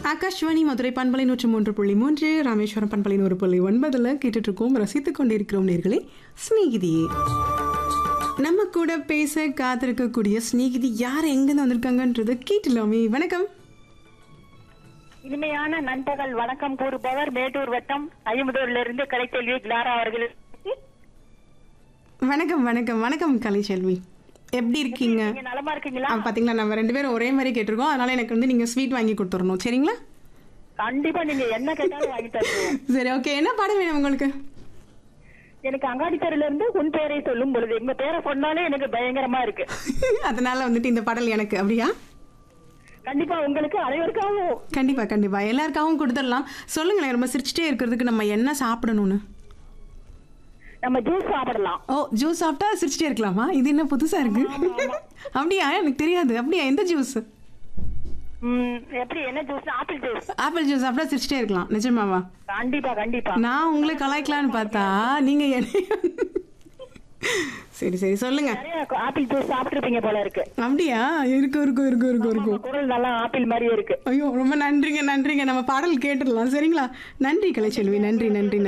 ஆகாஷ்வாணி மதுரை பண்பலை நூற்று மூன்று புள்ளி மூன்று ராமேஸ்வரம் பண்பலை நூறு புள்ளி ஒன்பதுல கேட்டுட்டு இருக்கோம் ரசித்துக் கொண்டிருக்கிறோம் நேர்களே ஸ்நேகிதியே நம்ம கூட பேச காத்திருக்கக்கூடிய ஸ்நேகிதி யார் எங்கேருந்து வந்திருக்காங்கன்றது கேட்டுலாமே வணக்கம் இனிமையான நண்பகல் வணக்கம் கூறுபவர் மேட்டூர் வட்டம் ஐம்பதூர்ல இருந்து கலைத்தெல்வி கிளாரா அவர்கள் வணக்கம் வணக்கம் வணக்கம் கலைச்செல்வி எப்படி இருக்கீங்க நீங்க நலமா இருக்கீங்களா ஆ, பாத்தீங்களா நம்ம ரெண்டு பேரும் ஒரே மாதிரி கேட்டிருக்கோம் அதனால எனக்கு வந்து நீங்க ஸ்வீட் வாங்கி கொடுத்துடணும் சரிங்களா கண்டிப்பா நீங்க என்ன கேட்டாலும் வாங்கி தருவோம் சரி ஓகே என்ன பாடம் வேணும் உங்களுக்கு எனக்கு அங்காடி தெருல இருந்து உன் பேரை சொல்லும் பொழுது எங்க பேரை சொன்னாலே எனக்கு பயங்கரமா இருக்கு அதனால வந்துட்டு இந்த பாடல் எனக்கு அப்படியா கண்டிப்பா உங்களுக்கு அனைவருக்காகவும் கண்டிப்பா கண்டிப்பா எல்லாருக்காகவும் கொடுத்துடலாம் சொல்லுங்களேன் ரொம்ப சிரிச்சுட்டே இருக்கிறதுக்கு நம்ம என்ன சாப்பிடணும்னு நம்ம ஜூஸ் சாப்பிடலாம் ஓ ஜூஸ் சாப்பிட்டா சிரிச்சுட்டே இருக்கலாமா இது என்ன புதுசா இருக்கு அப்படியா எனக்கு தெரியாது அப்படியா எந்த ஜூஸ் ம், எப்படி என்ன juice apple juice apple juice சாப்பிட்டா சிரிச்சுட்டே இருக்கலாம் நிஜமாவா கண்டிப்பா கண்டிப்பா நான் உங்களை கலாய்க்கலான்னு பார்த்தா நீங்க என்ன சரி சரி சொல்லுங்க நிறைய ஆப்பிள் ஜூஸ் சாப்பிட்டுருப்பீங்க போல இருக்கு அப்படியா இருக்கும் இருக்கும் இருக்கும் இருக்கும் இருக்கும் ஆமா, குரல் நல்லா ஆப்பிள் மாதிரியே இருக்கு ஐயோ ரொம்ப நன்றிங்க நன்றிங்க நம்ம பாடல் கேட்டுடலாம் சரிங்களா நன்றி கலைச்செல்வி நன்றி நன்றி நன்றி